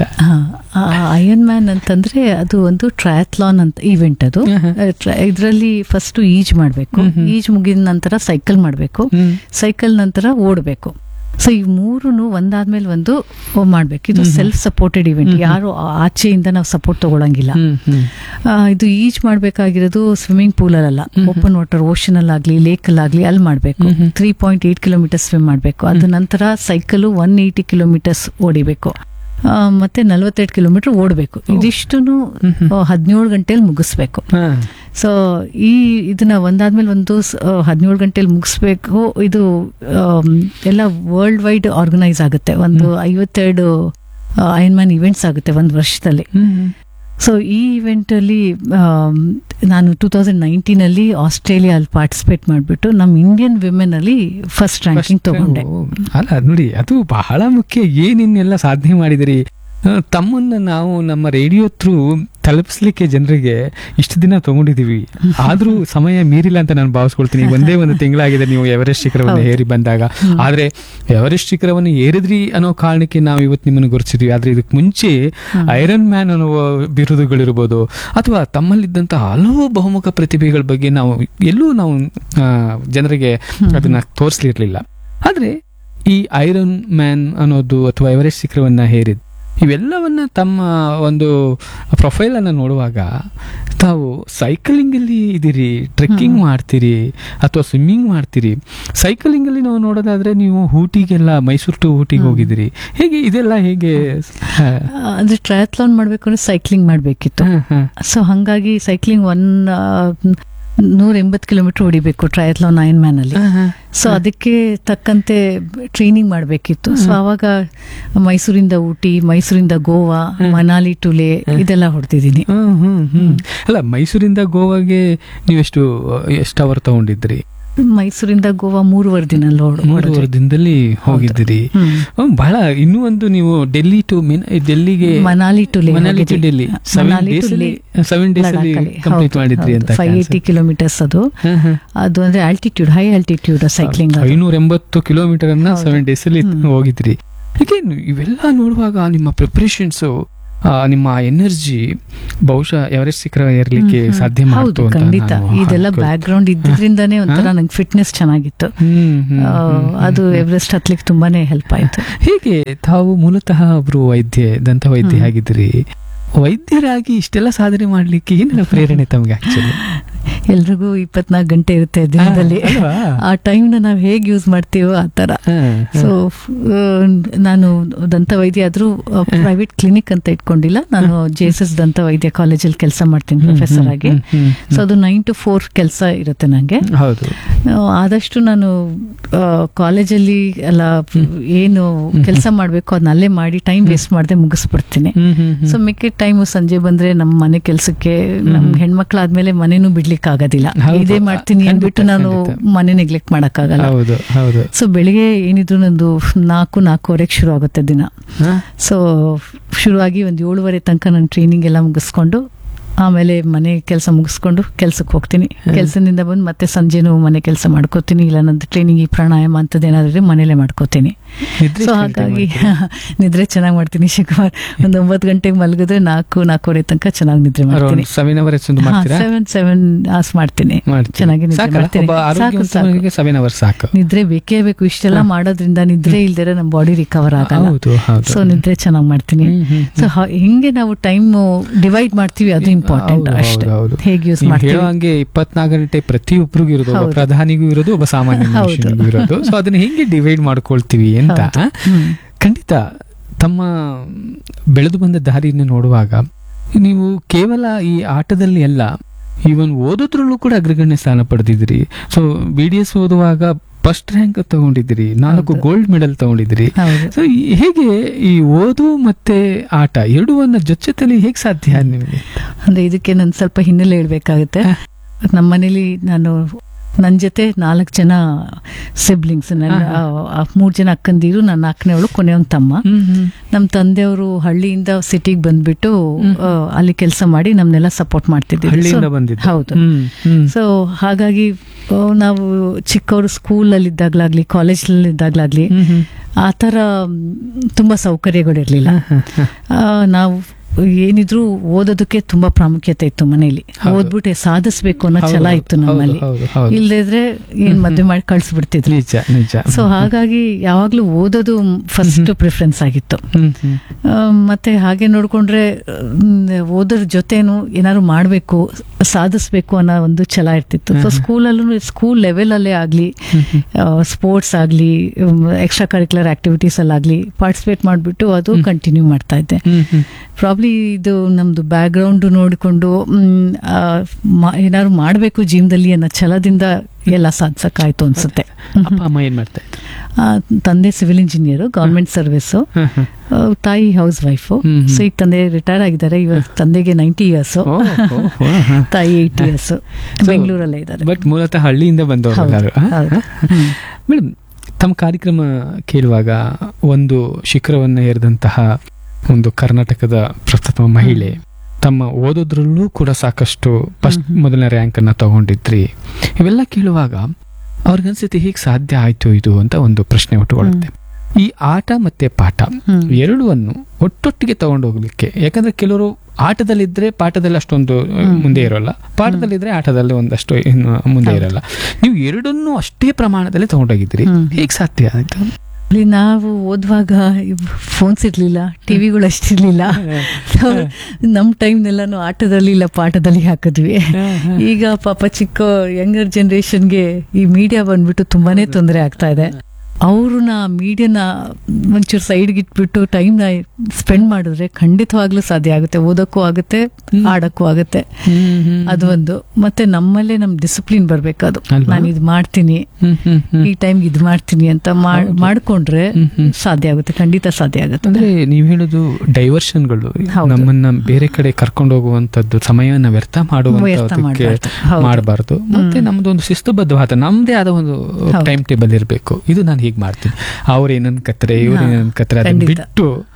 ಅಯನ್ ಮ್ಯಾನ್ ಅಂತಂದ್ರೆ ಅದು ಒಂದು ಟ್ರಯಾಥ್ಲಾನ್ ಅಂತ ಈವೆಂಟ್ ಅದು ಆಹಾ. ಇದರಲ್ಲಿ ಫಸ್ಟ್ ಈಜ್ ಮಾಡಬೇಕು ಹ್ಮ್ ಹ್ಮ್. ಈಜ್ ಮುಗಿದ ನಂತರ ಸೈಕಲ್ ಮಾಡಬೇಕು ಹ್ಮ್. ಸೈಕಲ್ ನಂತರ ಓಡಬೇಕು ಸೊ ಈ ಮೂರೂ ಒಂದಾದ್ಮೇಲೆ ಒಂದು ಮಾಡ್ಬೇಕು ಇದು ಸೆಲ್ಫ್ ಸಪೋರ್ಟೆಡ್ ಇವೆಂಟ್ ಯಾರು ಆಚೆಯಿಂದ ನಾವು ಸಪೋರ್ಟ್ ತಗೊಳಂಗಿಲ್ಲ ಹ್ಮ್, ಹ್ಮ್. ಆ, ಇದು ಈಜ್ ಮಾಡ್ಬೇಕಾಗಿರೋದು ಸ್ವಿಮ್ಮಿಂಗ್ ಪೂಲ್ ಅಲ್ಲ ಓಪನ್ ವಾಟರ್ ಓಷನ್ ಅಲ್ಲಾಗ್ಲಿ ಲೇಕ್ ಅಲ್ಲಾಗ್ಲಿ ಅಲ್ಲಿ ಮಾಡ್ಬೇಕು hmm hmm. Three point eight kilometer swim ಮಾಡಬೇಕು ಅದ ನಂತರ ಸೈಕಲ್ ಒನ್ ಏಯ್ಟಿ ಕಿಲೋಮೀಟರ್ಸ್ ಓಡಿಬೇಕು ಆ, ಮತ್ತೆ ನಲ್ವತ್ತೆರಡು ಕಿಲೋಮೀಟರ್ ಓಡಬೇಕು ಇದಿಷ್ಟು ಹದಿನೇಳು ಗಂಟೆಯಲ್ಲಿ ಮುಗಿಸ್ಬೇಕು ಹಾ. ಸೊ ಈ ಇದನ್ನ ಒಂದಾದ್ಮೇಲೆ ಒಂದು ಹದಿನೇಳು ಗಂಟೆಯಲ್ಲಿ ಮುಗಿಸ್ಬೇಕು ಇದು ಆಮ್, ಎಲ್ಲ ವರ್ಲ್ಡ್ ವೈಡ್ ಆರ್ಗನೈಸ್ ಆಗುತ್ತೆ ಒಂದು ಐವತ್ತೆರಡು ಐನ್ ಮ್ಯಾನ್ ಇವೆಂಟ್ಸ್ ಆಗುತ್ತೆ ಒಂದು ವರ್ಷದಲ್ಲಿ ಹ್ಮ್, ಹ್ಮ್. ಸೊ ಈ ಇವೆಂಟ್ ಅಲ್ಲಿ ಆಮ್, ನಾನು ಟೂ ತೌಸಂಡ್ ನೈನ್ಟೀನ್ ಅಲ್ಲಿ ಆಸ್ಟ್ರೇಲಿಯಾ ಅಲ್ಲಿ ಪಾರ್ಟಿಸಿಪೇಟ್ ಮಾಡಿಬಿಟ್ಟು ನಮ್ಮ ಇಂಡಿಯನ್ ವಿಮೆನ್ ಅಲ್ಲಿ ಫಸ್ಟ್ ರ್ಯಾಂಕಿಂಗ್ ತಗೊಂಡೆ ಓ, ಅಲ್ಲ ನೋಡಿ ಅದು ಬಹಳ ಮುಖ್ಯ ಏನಿನ್ನೆಲ್ಲ ಸಾಧನೆ ಮಾಡಿದಿರಿ ಆ, ತಮ್ಮನ್ನ ನಾವು ನಮ್ಮ ರೇಡಿಯೋ ಥ್ರೂ ತಲುಪಿಸ್ಲಿಕ್ಕೆ ಜನರಿಗೆ ಇಷ್ಟು ದಿನ ತಗೊಂಡಿದೀವಿ ಆದ್ರೂ ಸಮಯ ಮೀರಿಲ್ಲ ಅಂತ ನಾನು ಭಾವಿಸ್ಕೊಳ್ತೀನಿ ಈಗ ಒಂದೇ ಒಂದು ತಿಂಗಳಾಗಿದೆ ನೀವು ಎವರೆಸ್ಟ್ ಶಿಖರವನ್ನು ಹೌದು. ಏರಿ ಬಂದಾಗ ಆದ್ರೆ ಎವರೆಸ್ಟ್ ಶಿಖರವನ್ನು ಏರಿದ್ರಿ ಅನ್ನೋ ಕಾರಣಕ್ಕೆ ನಾವು ಇವತ್ತು ನಿಮ್ಮನ್ನು ಗುರುತಿಸಿದ್ವಿ ಆದ್ರೆ ಇದಕ್ಕೆ ಮುಂಚೆ ಐರನ್ ಮ್ಯಾನ್ ಅನ್ನುವ ಬಿರುದುಗಳಿರ್ಬೋದು ಅಥವಾ ತಮ್ಮಲ್ಲಿದ್ದಂತಹ ಹಲವು ಬಹುಮುಖ ಪ್ರತಿಭೆಗಳ ಬಗ್ಗೆ ನಾವು ಎಲ್ಲೂ ನಾವು ಆ, ಜನರಿಗೆ ಅದನ್ನ ತೋರಿಸ್ಲಿರ್ಲಿಲ್ಲ ಆದ್ರೆ ಈ ಐರನ್ ಮ್ಯಾನ್ ಅನ್ನೋದು ಅಥವಾ ಎವರೆಸ್ಟ್ ಶಿಖರವನ್ನ ಹೇರಿದ್ ಇವೆಲ್ಲವನ್ನ ತಮ್ಮ ಒಂದು ಪ್ರೊಫೈಲ್ ಅನ್ನ ನೋಡುವಾಗ ತಾವು ಸೈಕಲಿಂಗ್ ಅಲ್ಲಿ ಇದೀರಿ ಟ್ರೆಕ್ಕಿಂಗ್ ಮಾಡ್ತೀರಿ ಅಥವಾ ಸ್ವಿಮ್ಮಿಂಗ್ ಮಾಡ್ತೀರಿ ಸೈಕಲಿಂಗ್ ಅಲ್ಲಿ ನಾವು ನೋಡೋದಾದ್ರೆ ನೀವು ಊಟಿಗೆಲ್ಲ ಮೈಸೂರು ಟು ಊಟಿಗೆ ಹೋಗಿದ್ದೀರಿ ಹೇಗೆ ಇದೆಲ್ಲ ಹೇಗೆ ಹ, ಆ, ಅಂದ್ರೆ ಟ್ರಯಾಥ್ಲಾನ್ ಮಾಡ್ಬೇಕು ಅಂದ್ರೆ ಸೈಕ್ಲಿಂಗ್ ಮಾಡ್ಬೇಕಿತ್ತು ಹ, ಹ. ಸೊ ಹಂಗಾಗಿ ಸೈಕ್ಲಿಂಗ್ ಒನ್ ನೂರ ಎಂಬತ್ತು ಕಿಲೋಮೀಟರ್ ಹೊಡಿಬೇಕು ಟ್ರಯಾಥ್ಲಾನ್ ಐನ್ ಮ್ಯಾನ್ ಅಲ್ಲಿ ಹ, ಹ. ಸೊ ಅದಕ್ಕೆ ತಕ್ಕಂತೆ ಟ್ರೈನಿಂಗ್ ಮಾಡಬೇಕಿತ್ತು ಸೊ ಅವಾಗ ಮೈಸೂರಿಂದ ಊಟಿ ಮೈಸೂರಿಂದ ಗೋವಾ ಮನಾಲಿ ಟು ಲೇ ಇದೆಲ್ಲ ಹೊಡ್ತಿದ್ದೀನಿ ಹ್ಮ್, ಹ್ಮ್, ಹ್ಮ್. ಅಲ್ಲ ಮೈಸೂರಿಂದ ಗೋವಾಗೆ ನೀವೆಷ್ಟು ಎಷ್ಟು ಅವರ್ ತಗೊಂಡಿದ್ರಿ ಮೈಸೂರಿಂದ ಗೋವಾ ಮೂರುವರೆ ದಿನ ಲೋಡ್ ಮೂರುವರೆ ದಿನದಲ್ಲಿ ಹೋಗಿದ್ದೀರಿ ಹ್ಮ್, ಬಹಳ ಇನ್ನೂ ಒಂದು ನೀವು ಡೆಲ್ಲಿ ಟು ಡೆಲ್ಲಿಗೆ Manali to Leh Manali to Delhi seven days ಅಲ್ಲಿ ಸೆವೆನ್ ಡೇಸ್ ಅಲ್ಲಿ ಕಂಪ್ಲೀಟ್ ಮಾಡಿದ್ರಿ ಅಂತ ಫೈವ್ ಏಯ್ಟಿ ಕಿಲೋಮೀಟರ್ಸ್ ಅದು ಹ್ಮ್, ಹ್ಮ್. ಅದು ಅಂದ್ರೆ ಆಲ್ಟಿಟ್ಯೂಡ್ ಹೈ ಆಲ್ಟಿಟ್ಯೂಡ್ ಸೈಕ್ಲಿಂಗ್ ಐನೂರ ಎಂಬತ್ತು ಕಿಲೋಮೀಟರ್ ಅನ್ನ ಸೆವೆನ್ ಡೇಸ್ ಅಲ್ಲಿ ಹೋಗಿದ್ರಿ again ಇವೆಲ್ಲ ನೋಡುವಾಗ ನಿಮ್ಮ ಪ್ರಿಪರೇಷನ್ಸ್ ನಿಮ್ಮ ಎನರ್ಜಿ ಬಹುಶಃ ಎವರೆಸ್ಟ್ ಶಿಖರ ಏರ್ಲಿಕ್ಕೆ ಹ್ಮ್, ಹ್ಮ್. ಸಾಧ್ಯ ಮಾಡ್ತು ಹೌದು ಅಂತ ಖಂಡಿತ ನಾನು ಇದೆಲ್ಲ ಅನ್ಕೊಳ್ತೀನಿ. ಬ್ಯಾಕ್ ಗ್ರೌಂಡ್ ಇದ್ದಿದ್ರಿಂದಾನೇ ಒಂಥರ ನಂಗೆ ಫಿಟ್ನೆಸ್ ಚೆನ್ನಾಗಿತ್ತು ಹ್ಮ್, ಹ್ಮ್, ಆ, ಹ್ಮ್, ಅದು ಹ್ಮ್. ಎವರೆಸ್ಟ್ ಹತ್ಲಿಕ್ಕೆ ತುಂಬಾನೇ ಹೆಲ್ಪ್ ಆಯ್ತು ಹೇಗೆ ತಾವು ಮೂಲತಃ ಒಬ್ರು ವೈದ್ಯ ದಂತ ವೈದ್ಯ ಹ್ಮ್. ಆಗಿದ್ರಿ ವೈದ್ಯರಾಗಿ ಇಷ್ಟೆಲ್ಲ ಸಾಧನೆ ಮಾಡ್ಲಿಕ್ಕೆ ಏನೆಲ್ಲ ಪ್ರೇರಣೆ ತಮಗೆ ಆಕ್ಚುಲಿ ಎಲ್ರಿಗೂ ಇಪ್ಪತ್ನಾಲ್ಕು ಗಂಟೆ ಇರುತ್ತೆ ದಿನದಲ್ಲಿ ಆ ಟೈಮ್ನ ನಾವು ಹೇಗೆ ಯೂಸ್ ಮಾಡ್ತೀವೋ ಆ ಥರ ಸೊ ನಾನು ದಂತ ವೈದ್ಯ ಆದ್ರೂ ಪ್ರೈವೇಟ್ ಕ್ಲಿನಿಕ್ ಅಂತ ಇಟ್ಕೊಂಡಿಲ್ಲ ನಾನು ಜೆ ಎಸ್ ಎಸ್ ದಂತ ವೈದ್ಯ ಕಾಲೇಜಲ್ಲಿ ಕೆಲಸ ಮಾಡ್ತೀನಿ ಪ್ರೊಫೆಸರ್ ಆಗಿ ಸೊ ಅದು ನೈನ್ ಟು ಫೋರ್ ಕೆಲಸ ಇರುತ್ತೆ ನನಗೆ ಹೌದು ಆದಷ್ಟು ನಾನು ಕಾಲೇಜಲ್ಲಿ ಎಲ್ಲ ಏನು ಕೆಲಸ ಮಾಡಬೇಕು ಅದನ್ನ ಅಲ್ಲೇ ಮಾಡಿ ಟೈಮ್ ವೇಸ್ಟ್ ಮಾಡದೆ ಮುಗಿಸ್ಬಿಡ್ತೀನಿ ಹ್ಮ್, ಹ್ಮ್, ಹ್ಮ್. ಸೊ ಮಿಕ್ಕಿದ ಟೈಮು ಸಂಜೆ ಬಂದ್ರೆ ನಮ್ಮ ಮನೆ ಕೆಲಸಕ್ಕೆ ನಮ್ ಹೆಣ್ಮಕ್ಳಾದ್ಮೇಲೆ ಮನೇನು ಬಿಡ್ಲಿಕ್ಕೆ ಆಗೋದಿಲ್ಲ ಹೌದು. ಇದೇ ಮಾಡ್ತೀನಿ ಖಂಡಿತ, ಅಂದ್ಬಿಟ್ಟು ನಾನು ಖಂಡಿತ. ಮನೆ ನೆಗ್ಲೆಕ್ಟ್ ಮಾಡಕ್ಕಾಗಲ್ಲ ಹೌದು ಹೌದು ಸೊ ಬೆಳಿಗ್ಗೆ ಏನಿದ್ರು ನಂದು ನಾಲ್ಕು ನಾಲ್ಕೂವರೆಗೆ ಶುರು ಆಗುತ್ತೆ ದಿನ ಹ? ಸೊ ಶುರುವಾಗಿ ಒಂದು ಏಳುವರೆ ತನಕ ನಾನು ಟ್ರೈನಿಂಗ್ ಎಲ್ಲ ಮುಗಿಸ್ಕೊಂಡು ಆಮೇಲೆ ಮನೆ ಕೆಲಸ ಮುಗಿಸ್ಕೊಂಡು ಕೆಲ್ಸಕ್ಕೆ ಹೋಗ್ತೀನಿ ಕೆಲಸದಿಂದ ಬಂದು ಮತ್ತೆ ಸಂಜೆನೂ ಮನೆ ಕೆಲಸ ಮಾಡ್ಕೋತೀನಿ ಇಲ್ಲ ನಂದು ಟ್ರೈನಿಂಗ್ ಈ ಪ್ರಾಣಾಯಾಮ ಅಂತದ್ದು ಏನಾದ್ರೆ ಮನೇಲೆ ಮಾಡ್ಕೋತೀನಿ ನಿದ್ರೆ ಸೊ ಎಷ್ಟು ಹಾಗಾಗಿ ಗಂಟೆ ನಿದ್ರೆ ಚೆನ್ನಾಗಿ ಮಾಡ್ತೀನಿ ಶಿವಕುಮಾರ್ ಒಂದು ಒಂಬತ್ತು ಗಂಟೆಗೆ ಮಲಗಿದ್ರೆ ನಾಲ್ಕು ನಾಲ್ಕೂವರೆ ತನಕ ಚೆನ್ನಾಗಿ ನಿದ್ರೆ ಮಾಡ್ತೀನಿ ಸೆವೆನ್ ಅವರ್ಸ್ ಒಂದು ಮಾಡ್ತೀರಾ ಸೆವೆನ್ ಸೆವೆನ್ ಅವರ್ಸ್ ಮಾಡ್ತೀನಿ ಮಾಡ್ತೀರಿ. ಚೆನ್ನಾಗಿ ನಿದ್ರೆ ಸಾಕಲ್ಲ? ಮಾಡ್ತೀನಿ ಒಬ್ಬ ಸಾಕು ಸಾಕು ಆರೋಗ್ಯವಂತನಿಗೆ ಸೆವೆನ್ ಅವರ್ಸ್ ಸಾಕು ನಿದ್ರೆ ಬೇಕೇ ಬೇಕು ಇಷ್ಟೆಲ್ಲ ಮಾಡೋದ್ರಿಂದ ನಿದ್ರೆ ಇಲ್ದಿರ ನಮ್ಮ ಬಾಡಿ ರಿಕವರ್ ಆಗಲ್ಲ ಹೌದು ಹೌದು ಸೊ ನಿದ್ರೆ ಚೆನ್ನಾಗಿ ಮಾಡ್ತೀನಿ ಹ್ಮ್, ಹ್ಮ್, ಸೊ ಹಿಂಗೆ ನಾವು ಟೈಮ್ ಡಿವೈಡ್ ಮಾಡ್ತೀವಿ ಅದು ಇಂಪಾರ್ಟೆಂಟ್ ಹೌದು, ಅಷ್ಟೇ ಹೌದು. ಹೇಗೆ ಯೂಸ್ ನೀವು ಮಾಡ್ತೀವಿ ಹೇಳೋ ಹಂಗೆ ಇಪ್ಪತ್ನಾಲ್ಕು ಗಂಟೆ ಪ್ರತಿಯೊಬ್ಬರಿಗೂ ಇರೋದು ಒಬ್ಬ ಹೌದು. ಪ್ರಧಾನಿಗೂ ಇರೋದು ಒಬ್ಬ ಸಾಮಾನ್ಯ ಹೌದು. ಮನುಷ್ಯನಿಗೂ ಇರೋದು ಸೊ ಅದನ್ನ ಹೆಂಗೆ ಡಿವೈಡ್ ಮಾಡ್ಕೊಳ್ತೀವಿ ಅಂತ ಹೌದು. ಹ್ಮ್. ಖಂಡಿತ ತಮ್ಮ ಬೆಳೆದು ಬಂದ ದಾರಿಯನ್ನು ನೋಡುವಾಗ ನೀವು ಕೇವಲ ಈ ಆಟದಲ್ಲಿ ಅಲ್ಲ ಈವನ್ ಓದೋದ್ರಲ್ಲೂ ಕೂಡ ಅಗ್ರಗಣ್ಯ ಸ್ಥಾನ ಪಡೆದಿದ್ರಿ ಸೊ ಬಿ ಡಿ ಎಸ್ ಓದುವಾಗ ಫಸ್ಟ್ ರ್ಯಾಂಕ್ ತಗೊಂಡಿದ್ರಿ ನಾಲ್ಕು ಹೌದು. ಗೋಲ್ಡ್ ಮೆಡಲ್ ತಗೊಂಡಿದ್ರಿ ಹೌದು ಸೊ ಹೇಗೆ ಈ ಓದು ಮತ್ತೆ ಆಟ ಎರಡೂವನ್ನ ಜೊತೆಲಿ ಹೇಗೆ ಸಾಧ್ಯ ನಿಮಗೆ ಅಂದ್ರೆ ಇದಕ್ಕೆ ನಾನು ಸ್ವಲ್ಪ ಹಿನ್ನೆಲೆ ಹೇಳ್ಬೇಕಾಗುತ್ತೆ ನಮ್ಮ ಮನೇಲಿ ನಾನು ನನ್ನ ಜೊತೆ ನಾಲ್ಕು ಜನ ಸಿಬ್ಲಿಂಗ್ಸ್ ನನ್ನ ಹಾ, ಆ, ಆ ಮೂರ್ ಜನ ಅಕ್ಕಂದಿರು ನನ್ನ ನಾಲ್ಕನೇವಳು ಕೊನೆಯವನ್ ತಮ್ಮ ನಮ್ಮ ತಂದೆಯವರು ಹಳ್ಳಿಯಿಂದ ಸಿಟಿಗೆ ಬಂದ್ಬಿಟ್ಟು ಹ್ಮ್. ಆ, ಅಲ್ಲಿ ಕೆಲಸ ಮಾಡಿ ನಮ್ನೆಲ್ಲ ಸಪೋರ್ಟ್ ಮಾಡ್ತಿದ್ದೀವಿ ಹಳ್ಳಿಯಿಂದ So, ಬಂದಿದ್ದು ಹೌದು ಹ್ಮ್, ಹ್ಮ್. ಸೊ ಹಾಗಾಗಿ ಆ, ನಾವು ಚಿಕ್ಕವರು ಸ್ಕೂಲಲ್ಲಿ ಇದ್ದಾಗ್ಲಾಗ್ಲಿ ಕಾಲೇಜಲ್ಲಿ ಇದ್ದಾಗ್ಲಾಗ್ಲಿ ಹ್ಮ್, ಹ್ಮ್. ಆ ಥರ ಮ್, ತುಂಬಾ ಸೌಕರ್ಯಗಳಿರಲಿಲ್ಲ ಹ, ಹ, ಹ. ನಾವು ಏನಿದ್ರು ಓದೋದಕ್ಕೆ ತುಂಬಾ ಪ್ರಾಮುಖ್ಯತೆ ಇತ್ತು ಮನೇಲಿ ಹೌದು. ಓದ್ಬಿಟ್ಟೆ ಸಾಧಿಸ್ಬೇಕು ಅನ್ನೋ ಹೌದು, ಛಲ ಇತ್ತು ಹೌದು, ನಮ್ಮಲ್ಲಿ ಹೌದು, ಹೌದು. ಇಲ್ದಿದ್ರೆ ಏನ್ ಮದ್ವೆ ಮಾಡಿ ಕಳ್ಸಿಬಿಡ್ತಿದ್ರು ನಿಜ ನಿಜ ಸೊ ಹಾಗಾಗಿ ಯಾವಾಗ್ಲೂ ಓದೋದು ಫಸ್ಟ್ ಪ್ರಿಫರೆನ್ಸ್ ಆಗಿತ್ತು ಹ್ಮ್, ಹ್ಮ್. ಆ, ಮತ್ತೆ ಹಾಗೆ ನೋಡ್ಕೊಂಡ್ರೆ ಮ್, ಓದೋದ್ರ ಜೊತೆನು ಏನಾದ್ರು ಮಾಡಬೇಕು ಸಾಧಿಸ್ಬೇಕು ಅನ್ನೋ ಒಂದು ಛಲ ಇರ್ತಿತ್ತು ಸೊ ಸ್ಕೂಲಲ್ಲೂ ಸ್ಕೂಲ್ ಲೆವೆಲಲ್ಲೇ ಆಗಲಿ ಸ್ಪೋರ್ಟ್ಸ್ ಆಗಲಿ ಎಕ್ಸ್ಟ್ರಾ ಕರಿಕ್ಯುಲರ್ ಆಕ್ಟಿವಿಟೀಸ್ ಅಲ್ಲಾಗಲಿ ಪಾರ್ಟಿಸಿಪೇಟ್ ಮಾಡಿಬಿಟ್ಟು ಅದು ಕಂಟಿನ್ಯೂ ಮಾಡ್ತಾ ಇದ್ದೆ ಹ್ಮ್, ಹ್ಮ್. ಪ್ರಾಬ್ಲಿ ಇದು ನಮ್ದು ಬ್ಯಾಕ್ಗ್ರೌಂಡ್ ನೋಡಿಕೊಂಡು ಏನಾದ್ರು ಮಾಡಬೇಕು ಜೀವನದಲ್ಲಿ ಅನ್ನೋ ಛಲದಿಂದ ಎಲ್ಲ ಸಾಧಿಸಕ್ಕಾಯ್ತು ಅನ್ಸುತ್ತೆ ಅಪ್ಪ ಅಮ್ಮ ಏನ್ ಮಾಡ್ತಾ ಇದ್ರು ಆ, ತಂದೆ ಸಿವಿಲ್ ಇಂಜಿನಿಯರ್ ಗೌರ್ಮೆಂಟ್ ಸರ್ವಿಸು ಹ, ಹ. ತಾಯಿ house wife hmm, hmm. So ಈಗ ತಂದೆ ರಿಟೈರ್ ಆಗಿದ್ದಾರೆ ಇವಾಗ ತಂದೆಗೆ ನೈಂಟಿ ಇಯರ್ಸ್ ಓ, ಓ, ಓ, ಹ. ತಾಯಿ ಏಯ್ಟಿ ಇಯರ್ಸ್ ಬೆಂಗಳೂರಲ್ಲೇ ಇದ್ದಾರೆ ಬಟ್ ಮೂಲತಃ ಹಳ್ಳಿಯಿಂದ ಬಂದವರು ಹೌದು, ಎಲ್ಲರೂ ಹೌದು. ಹ್ಮ್. ಮೇಡಮ್ ತಮ್ಮ ಕಾರ್ಯಕ್ರಮ ಕೇಳುವಾಗ ಒಂದು ಶಿಖರವನ್ನು ಏರಿದಂತಹ ಒಂದು ಕರ್ನಾಟಕದ ಪ್ರಥಮ ಮಹಿಳೆ ತಮ್ಮ ಓದೋದ್ರಲ್ಲೂ ಕೂಡ ಸಾಕಷ್ಟು ಫಸ್ಟ್ ಹ್ಮ್. ಮೊದಲನೇ ರ್ಯಾಂಕ್ ಅನ್ನ ತಗೊಂಡಿದ್ರಿ ಇವೆಲ್ಲ ಕೇಳುವಾಗ ಅವ್ರಿಗನ್ಸುತ್ತೆ ಹೇಗೆ ಸಾಧ್ಯ ಆಯ್ತು ಇದು ಅಂತ ಒಂದು ಪ್ರಶ್ನೆ ಹುಟ್ಟುಕೊಳ್ಳುತ್ತೆ ಈ ಆಟ ಮತ್ತೆ ಪಾಠ ಹ್ಮ್. ಎರಡನ್ನು ಒಟ್ಟೊಟ್ಟಿಗೆ ತಗೊಂಡು ಹೋಗ್ಲಿಕ್ಕೆ ಯಾಕಂದ್ರೆ ಕೆಲವರು ಆಟದಲ್ಲಿದ್ರೆ ಪಾಠದಲ್ಲಿ ಅಷ್ಟೊಂದು ಅಹ್, ಹ್ಮ್. ಮುಂದೆ ಇರೋಲ್ಲ ಪಾಠದಲ್ಲಿದ್ರೆ ಆಟದಲ್ಲಿ ಒಂದಷ್ಟು ಇನ್ನು ಮುಂದೆ ಹೌದು. ಇರಲ್ಲ ನೀವು ಎರಡನ್ನೂ ಅಷ್ಟೇ ಪ್ರಮಾಣದಲ್ಲಿ ತಗೊಂಡೋಗಿದ್ದೀರಿ ಹ್ಮ್. ಹೇಗೆ ಸಾಧ್ಯ ಆಯ್ತು ಅಲ್ಲಿ ನಾವು ಓದುವಾಗ ಫೋನ್ಸ್ ಇರ್ಲಿಲ್ಲ ಟಿವಿಗಳು ಅಷ್ಟಿರ್ಲಿಲ್ಲ So, ನಮ್ ಟೈಮ್ನೆಲ್ಲಾನು ಆಟದಲ್ಲಿ ಇಲ್ಲ ಪಾಠದಲ್ಲಿ ಹಾಕಿದ್ವಿ ಈಗ ಪಾಪ ಚಿಕ್ಕ ಯಂಗರ್ ಜನರೇಷನ್ಗೆ ಈ ಮೀಡಿಯಾ ಬಂದ್ಬಿಟ್ಟು ತುಂಬಾನೇ ತೊಂದರೆ ಆಗ್ತಾ ಇದೆ ಅವ್ರನ್ನ ಮೀಡಿಯಾನ ಒಂಚೂರು ಸೈಡ್ಗೆ ಇಟ್ಬಿಟ್ಟು ಟೈಮ್ನ ಸ್ಪೆಂಡ್ ಮಾಡಿದ್ರೆ ಖಂಡಿತವಾಗ್ಲೂ ಸಾಧ್ಯ ಆಗುತ್ತೆ ಓದಕ್ಕೂ ಆಗುತ್ತೆ ಹ್ಮ್. ಆಡಕ್ಕೂ ಆಗುತ್ತೆ ಅದು ಒಂದು ಮತ್ತೆ ನಮ್ಮಲ್ಲೇ ನಮ್ ಡಿಸಿಪ್ಲಿನ್ ಬರ್ಬೇಕು ಅದು ಅಲ್ವಾ? ನಾನು ಇದು ಮಾಡ್ತೀನಿ ಹ್ಮ್, ಹ್ಮ್, ಹ್ಮ್. ಈ ಟೈಮ್ ಇದು ಮಾಡ್ತೀನಿ ಅಂತ ಮಾಡ್- ಹೌದು. ಮಾಡ್ಕೊಂಡ್ರೆ ಹ್ಮ್, ಹ್ಮ್. ಸಾಧ್ಯ ಆಗುತ್ತೆ ಖಂಡಿತ ಸಾಧ್ಯ ಆಗುತ್ತೆ ಅಂದ್ರೆ ನೀವ್ ಹೇಳುದು ಡೈವರ್ಷನ್ಗಳು ಹೌದು. ನಮ್ಮನ್ನ ಬೇರೆ ಕಡೆ ಕರ್ಕೊಂಡು ಹೋಗುವಂತದ್ದು ಸಮಯವನ್ನ ವ್ಯರ್ಥ ವ್ಯರ್ಥ ಮಾಡುವಂತದಕ್ಕೆ ಮಾಡ್ಬಾರ್ದು. ಹೌದು. ಮಾಡಬಾರ್ದು ಮತ್ತೆ ಹ್ಮ್. ನಮ್ದು ಒಂದು ಶಿಸ್ತುಬದ್ಧವಾದ ನಮ್ದೇ ಆದ ಒಂದು ಹೌದು. ಟೈಮ್ ಟೇಬಲ್ ಇರಬೇಕು ಇದು ನಾನು ಹೀಗೆ ಮಾಡ್ತೀನಿ ಅವ್ರು ಏನನ್ ಕತ್ರೆ ಇವ್ರು ಹಾ, ಏನನ್ ಕತ್ರೆ ಅದನ್ನ ಖಂಡಿತ. ಬಿಟ್ಟು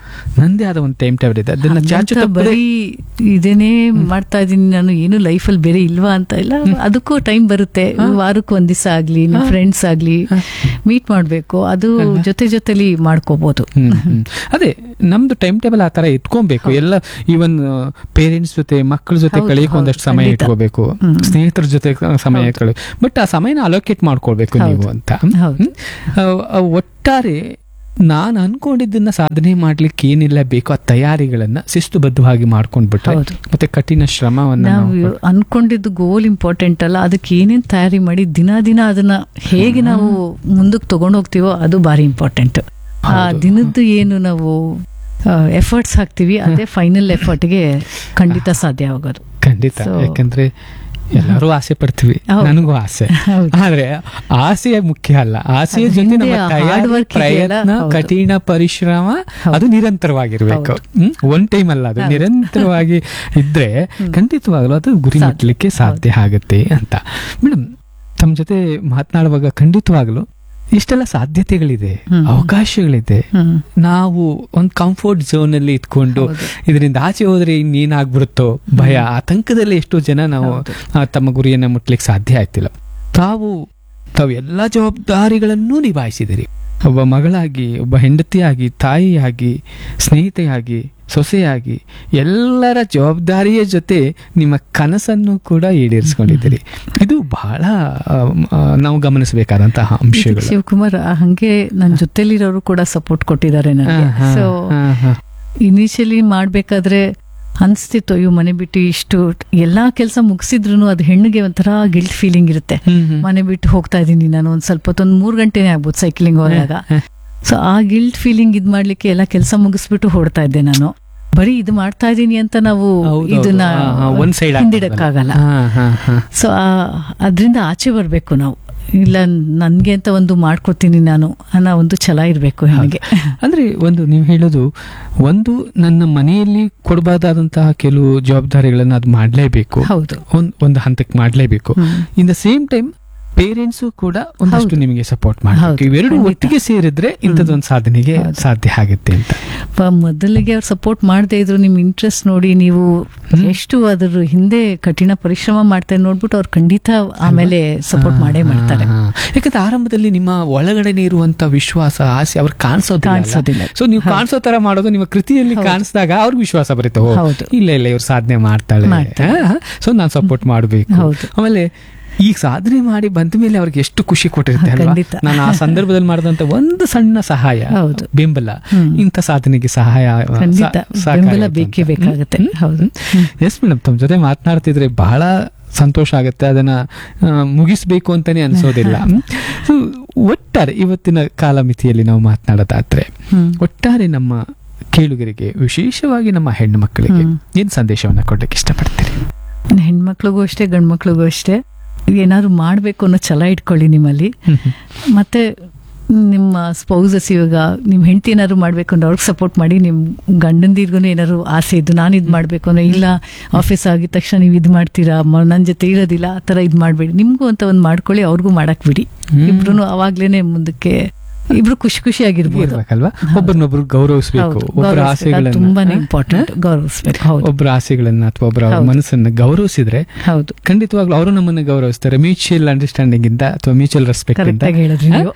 ನಂದೇ ಆದ ಒಂದು ಟೈಮ್ ಟೇಬಲ್ ಇದೆ ಅದನ್ನ ಚಾಚು ಹಂಗಂತ ತಪ್ಪದೆ ಬರೀ ಇದೇನೇ ಮಾಡ್ತಾ ಇದೀನಿ ನಾನು ಏನು ಲೈಫಲ್ಲಿ ಬೇರೆ ಇಲ್ವಾ ಅಂತ ಇಲ್ಲ ಅದಕ್ಕೂ ಟೈಮ್ ಬರುತ್ತೆ ವಾರಕ್ಕೆ ಒಂದ್ ದಿವಸ ಆಗ್ಲಿ ನಿಮ್ ಫ್ರೆಂಡ್ಸ್ ಆಗ್ಲಿ ಮೀಟ್ ಮಾಡ್ಬೇಕು ಅದು ಜೊತೆ ಜೊತೆಲಿ ಮಾಡ್ಕೋಬಹುದು ಹ್ಮ್, ಹ್ಮ್. ಅದೇ ನಮ್ದು ಟೈಮ್ ಟೇಬಲ್ ಆ ತರ ಇಟ್ಕೊಬೇಕು ಎಲ್ಲ ಈವನ್ ಪೇರೆಂಟ್ಸ್ ಜೊತೆ ಮಕ್ಕಳ ಜೊತೆ ಹೌದು, ಕಳೆಯಕ್ಕೆ ಹೌದು, ಒಂದಷ್ಟು ಸಮಯ ಖಂಡಿತ. ಇಟ್ಕೋಬೇಕು ಹ್ಮ್. ಸ್ನೇಹಿತರ ಜೊತೆ ಸಮಯ ಕಳೆ ಬಟ್ ಆ ಸಮಯನ ಅಲೋಕೇಟ್ ಮಾಡ್ಕೊಳ್ಬೇಕು ನೀವು ಹೌದು. ಅಂತ ಹೌದು. ಹ್ಮ್. ಆ, ಆ, ಒಟ್ಟಾರೆ ನಾನು ಅನ್ಕೊಂಡಿದ್ದನ್ನ ಸಾಧನೆ ಮಾಡ್ಲಿಕ್ಕೆ ಏನೆಲ್ಲ ಬೇಕೋ ಆ ತಯಾರಿಗಳನ್ನ ಶಿಸ್ತುಬದ್ಧವಾಗಿ ಮಾಡ್ಕೊಂಡ್ಬಿಟ್ರೆ ಹೌದು. ಮತ್ತೆ ಕಠಿಣ ಶ್ರಮವನ್ನ ನಾವು ನಾವು ಅನ್ಕೊಂಡಿದ್ದು ಗೋಲ್ ಇಂಪಾರ್ಟೆಂಟ್ ಅಲ್ಲ ಅದಕ್ಕೆ ಏನೇನ್ ತಯಾರಿ ಮಾಡಿ ದಿನ ದಿನ ಅದನ್ನ ಹೇಗೆ ನಾವು ಮುಂದಕ್ಕೆ ತಗೊಂಡು ಹೋಗ್ತೀವೋ ಅದು ಬಾರಿ ಇಂಪಾರ್ಟೆಂಟ್ ಆ ಹೌದು. ದಿನದ್ದು ಏನು ನಾವು ಎಫರ್ಟ್ಸ್ ಹಾಕ್ತಿವಿ ಅದೇ ಫೈನಲ್ ಎಫರ್ಟ್ಗೆ ಖಂಡಿತ ಸಾಧ್ಯ ಆಗೋದು ಖಂಡಿತ So- ಯಾಕಂದ್ರೆ ಎಲ್ಲರೂ ಆಸೆ ಪಡ್ತೀವಿ ಹೌದು. ನನಗೂ ಆಸೆ ಹೌದು. ಆದ್ರೆ ಆಸೆ ಮುಖ್ಯ ಅಲ್ಲ ಆಸೆಯ ಅದ್ರ ಜೊತೆ ನಮ್ಮ ಹಿಂದೆ ಆ ತಯಾರಿ, hard work ಇದೆಯಲ್ಲ, ಪ್ರಯತ್ನ ಹೌದು. ಕಠಿಣ ಪರಿಶ್ರಮ ಹೌದು. ಅದು ನಿರಂತರವಾಗಿರ್ಬೇಕು ಹ್ಮ್ ಒನ್ ಟೈಮ್ ಅಲ್ಲ ಅದು ನಿರಂತರವಾಗಿ ಇದ್ರೆ ಖಂಡಿತವಾಗ್ಲೂ ಅದು ಗುರಿ ಸಾಧ್ಯ. ಮುಟ್ಲಿಕ್ಕೆ ಸಾಧ್ಯ ಆಗುತ್ತೆ ಅಂತ ಮೇಡಮ್ ತಮ್ಮ ಜೊತೆ ಮಾತನಾಡುವಾಗ ಖಂಡಿತವಾಗ್ಲೂ ಇಷ್ಟೆಲ್ಲ ಸಾಧ್ಯತೆಗಳಿದೆ ಹ್ಮ್. ಅವಕಾಶಗಳಿದೆ ಹ್ಮ್ ನಾವು ಒಂದು ಕಂಫರ್ಟ್ ಝೋನ್ ಅಲ್ಲಿ ಇದ್ಕೊಂಡು ಹೌದು. ಇದರಿಂದ ಆಚೆ ಹೋದ್ರೆ ಇನ್ನೇನಾಗ್ಬಿಡುತ್ತೋ ಭಯ ಆತಂಕದಲ್ಲಿ ಎಷ್ಟೋ ಜನ ನಾವು ಹೌದು. ಆ, ತಮ್ಮ ಗುರಿಯನ್ನ ಮುಟ್ಲಿಕ್ಕೆ ಸಾಧ್ಯ ಆಯ್ತಿಲ್ಲ ತಾವು ತಾವು ಎಲ್ಲ ಜವಾಬ್ದಾರಿಗಳನ್ನೂ ನಿಭಾಯಿಸಿದಿರಿ ಒಬ್ಬ ಮಗಳಾಗಿ ಒಬ್ಬ ಹೆಂಡತಿಯಾಗಿ ತಾಯಿಯಾಗಿ ಸ್ನೇಹಿತೆಯಾಗಿ ಸೊಸೆಯಾಗಿ ಎಲ್ಲರ ಜವಾಬ್ದಾರಿಯ ಜೊತೆ ನಿಮ್ಮ ಕನಸನ್ನು ಕೂಡ ಈಡೇರಿಸ್ಕೊಂಡಿದ್ದೀರಿ ಇದು ಬಹಳ ಆ, ಆ, ನಾವು ಗಮನಿಸಬೇಕಾದಂತಹ ಇದಕ್ಕೆ ಅಂಶಗಳು ಶಿವಕುಮಾರ್ ಆ ಹಂಗೆ ನನ್ನ ಜೊತೆಲಿರೋರು ಕೂಡ ಸಪೋರ್ಟ್ ಕೊಟ್ಟಿದ್ದಾರೆ ಹಾ, ನನಗೆ ಹಾ, ಸೊ ಹಾ, ಹಾ. ಇನಿಷಿಯಲಿ ಮಾಡ್ಬೇಕಾದ್ರೆ ಅನ್ಸ್ತಿತ್ತು ಅಯ್ಯೋ ಮನೆ ಬಿಟ್ಟು ಇಷ್ಟು ಎಲ್ಲಾ ಕೆಲಸ ಮುಗಿಸಿದ್ರು ಅದು ಹೆಣ್ಣಿಗೆ ಒಂಥರ ಗಿಲ್ಟ್ ಫೀಲಿಂಗ್ ಇರುತ್ತೆ ಹ್ಮ್, ಹ್ಮ್. ಮನೆ ಬಿಟ್ಟು ಹೋಗ್ತಾ ಇದ್ದೀನಿ ನಾನು ಒಂದ್ ಸ್ವಲ್ಪ ಹೊತ್ತು ಒಂದ್ ಮೂರ್ ಗಂಟೆನೇ ಆಗ್ಬೋದು ಸೈಕ್ಲಿಂಗ್ ಹೋದಾಗ ಹ, ಸೊ ಆ ಗಿಲ್ಟ್ ಫೀಲಿಂಗ್ ಇದ್ ಮಾಡ್ಲಿಕ್ಕೆ ಎಲ್ಲ ಕೆಲಸ ಮುಗಿಸ್ಬಿಟ್ಟು ಹೊಡ್ತಾ ಇದ್ದೆ ನಾನು ಬರೀ ಇದು ಮಾಡ್ತಾ ಇದೀನಿ ಅಂತ ನಾವು ಹೌದು, ಇದನ್ನ ಹೌದು. ಹಾ, ಹಾ, ಒಂದ್ side ಹಿಂದಿಡಕ್ಕಾಗಲ್ಲ ಹಾ, ಹಾ, ಹಾ. ಸೊ ಅದರಿಂದ ಆಚೆ ಬರ್ಬೇಕು ನಾವು ಇಲ್ಲ ನನ್ಗೆ ಅಂತ ಒಂದು ಮಾಡ್ಕೊತೀನಿ ನಾನು ಅನ್ನೋ ಒಂದು ಛಲ ಇರ್ಬೇಕು ಹೆಣ್ಣಿಗೆ ಅಂದ್ರೆ ಒಂದು ನೀವು ಹೇಳೋದು ಒಂದು ನನ್ನ ಮನೆಯಲ್ಲಿ ಕೊಡಬಾರ್ದಾದಂತಹ ಕೆಲವು ಜವಾಬ್ದಾರಿಗಳನ್ನ ಅದು ಮಾಡ್ಲೇಬೇಕು ಹೌದು ಒಂದ್ ಒಂದು ಹಂತಕ್ಕೆ ಮಾಡ್ಲೇಬೇಕು hmm. In the same time parents ಕೂಡ ಒಂದಷ್ಟು ಹೌದು. ನಿಮಗೆ ಸಪೋರ್ಟ್ ಮಾಡಬೇಕು ಹೌದು, ಇವೆರಡು ಖಂಡಿತ. ಒಟ್ಟಿಗೆ ಸೇರಿದ್ರೆ ಇಂಥದ್ದೊಂದು ಸಾಧನೆಗೆ ಹೌದು. ಸಾಧ್ಯ ಆಗುತ್ತೆ ಅಂತ ಪ- ಮೊದಲಿಗೆ ಅವ್ರು ಸಪೋರ್ಟ್ ಮಾಡದೇ ಇದ್ರು ನಿಮ್ ಇಂಟ್ರೆಸ್ಟ್ ನೋಡಿ ನೀವು ಹ್ಮ್. ಎಷ್ಟು ಅದ್ರ ಹಿಂದೆ ಕಠಿಣ ಪರಿಶ್ರಮ ಮಾಡ್ತಾರೆ ನೋಡ್ಬಿಟ್ಟು ಅವ್ರು ಖಂಡಿತ ಆಮೇಲೆ ಸಪೋರ್ಟ್ ಮಾಡೇ ಮಾಡ್ತಾರೆ ಹಾ, ಹಾ. ಯಾಕಂದ್ರೆ ಆರಂಭದಲ್ಲಿ ನಿಮ್ಮ ಒಳಗಡೆನೆ ಇರುವಂತ ವಿಶ್ವಾಸ ಆಸೆ ಅವ್ರು ಕಾಣಿಸೋದಿಲ್ಲ ಕಾಣಿಸೋದಿಲ್ಲ. ಸೊ ನೀವು ಕಾಣಿಸೋ ತರ ಮಾಡೋದು ನಿಮ್ಮ ಕೃತಿಯಲ್ಲಿ ಹೌದು. ಕಾಣಿಸಿದಾಗ ಅವ್ರಿಗೆ ವಿಶ್ವಾಸ ಬರುತ್ತೆ ಓ, ಹೌದು. ಇಲ್ಲ ಇಲ್ಲ ಇವ್ರು ಸಾಧನೆ ಮಾಡ್ತಾಳೆ ಮಾಡ್ತಾಳೆ. ಸೊ ನಾನು ಸಪೋರ್ಟ್ ಮಾಡಬೇಕು ಹೌದು. ಆಮೇಲೆ ಈ ಸಾಧನೆ ಮಾಡಿ ಬಂದ ಮೇಲೆ ಅವ್ರಿಗೆ ಎಷ್ಟು ಖುಷಿ ಕೊಟ್ಟಿರುತ್ತೆ ಅಲ್ವಾ ಖಂಡಿತ. ನಾನು ಆ ಸಂದರ್ಭದಲ್ಲಿ ಮಾಡಿದಂತ ಒಂದು ಸಣ್ಣ ಸಹಾಯ ಹೌದು. ಬೆಂಬಲ ಹ್ಮ್. ಇಂಥ ಸಾಧನೆಗೆ ಸಹಾಯ ಖಂಡಿತ ಬೆಂಬಲ ಬೇಕೇ ಬೇಕಾಗುತ್ತೆ ಹೌದು ಎಸ್ ಮೇಡಮ್ ತಮ್ಮ ಜೊತೆ ಮಾತನಾಡ್ತಿದ್ರೆ ಬಹಳ ಸಂತೋಷ ಆಗುತ್ತೆ ಅದನ್ನ ಆ, ಮುಗಿಸ್ಬೇಕು ಅಂತಾನೆ ಅನ್ಸೋದಿಲ್ಲ So, ಒಟ್ಟಾರೆ ಇವತ್ತಿನ ಕಾಲಮಿತಿಯಲ್ಲಿ ನಾವು ಮಾತನಾಡೋದಾದ್ರೆ ಹ್ಮ್. ಒಟ್ಟಾರೆ ನಮ್ಮ ಕೇಳುಗರಿಗೆ ವಿಶೇಷವಾಗಿ ನಮ್ಮ ಹೆಣ್ಣು ಮಕ್ಕಳಿಗೆ ಹ್ಮ್. ಏನ್ ಸಂದೇಶವನ್ನ ಕೊಡ್ಲಿಕ್ಕೆ ಇಷ್ಟಪಡ್ತೀರಿ ಹೆಣ್ಮಕ್ಳಿಗೂ ಅಷ್ಟೇ ಗಂಡ್ ಮಕ್ಳಿಗೂ ಅಷ್ಟೇ ಏನಾದ್ರು ಮಾಡ್ಬೇಕು ಅನ್ನೋ ಛಲ ಇಟ್ಕೊಳ್ಳಿ ನಿಮ್ಮಲ್ಲಿ ಮತ್ತೆ ನಿಮ್ಮ ಸ್ಪೌಸಸ್ ಇವಾಗ ನಿಮ್ಮ ಹೆಂಡತಿ ಏನಾದ್ರು ಮಾಡ್ಬೇಕು ಅಂದ್ರೆ ಅವ್ರಿಗೆ ಸಪೋರ್ಟ್ ಮಾಡಿ ನಿಮ್ಮ ಗಂಡಂದಿರ್ಗು ಏನಾದ್ರು ಆಸೆ ಇದ್ದು ನಾನು ಇದು ಮಾಡ್ಬೇಕು ಅನ್ನೋ ಇಲ್ಲ ಆಫೀಸ್ ಆಗಿದ ತಕ್ಷಣ ನೀವು ಇದು ಮಾಡ್ತೀರಾ ನನ್ನ ಜೊತೆ ಇರೋದಿಲ್ಲ ಆ ಥರ ಇದು ಮಾಡಬೇಡಿ ನಿಮ್ಗೂ ಅಂತ ಒಂದು ಮಾಡ್ಕೊಳ್ಳಿ ಅವ್ರಿಗೂ ಮಾಡಕ್ ಬಿಡಿ ಹ್ಮ್. ಇಬ್ರು ಅವಾಗ್ಲೇನೆ ಮುಂದಕ್ಕೆ ಇಬ್ರು ಖುಷಿ ಖುಷಿಯಾಗಿರ್ಬೋದು ಇರ್ಬೇಕಲ್ವಾ ಒಬ್ಬರನ್ನೊಬ್ಬರು ಗೌರವಿಸಬೇಕು ಹೌದು, ಒಬ್ಬರ ಗೌರವಿಸ್ಬೇಕು. ಅದು ಆಸೆಗಳನ್ನ ತುಂಬಾನೇ ಇಂಪಾರ್ಟೆಂಟ್ ಗೌರವಿಸ್ಬೇಕು ಹೌದು ಒಬ್ಬರ ಆಸೆಗಳನ್ನ ಅಥವಾ ಒಬ್ಬರ ಹೌದು. ಮನಸ್ಸನ್ನ ಗೌರವಿಸಿದ್ರೆ ಹೌದು ಖಂಡಿತವಾಗ್ಲೂ ಅವರು ನಮ್ಮನ್ನ ಗೌರವಿಸ್ತಾರೆ ಮ್ಯೂಚುವಲ್ ಅಂಡರ್ಸ್ಟ್ಯಾಂಡಿಂಗ್ ಇಂದ ಅಥವಾ ಮ್ಯೂಚುವಲ್ ರೆಸ್ಪೆಕ್ಟ್ ಇಂದ ಕರೆಕ್ಟಾಗಿ ಹೇಳಿದ್ರಿ ನೀವು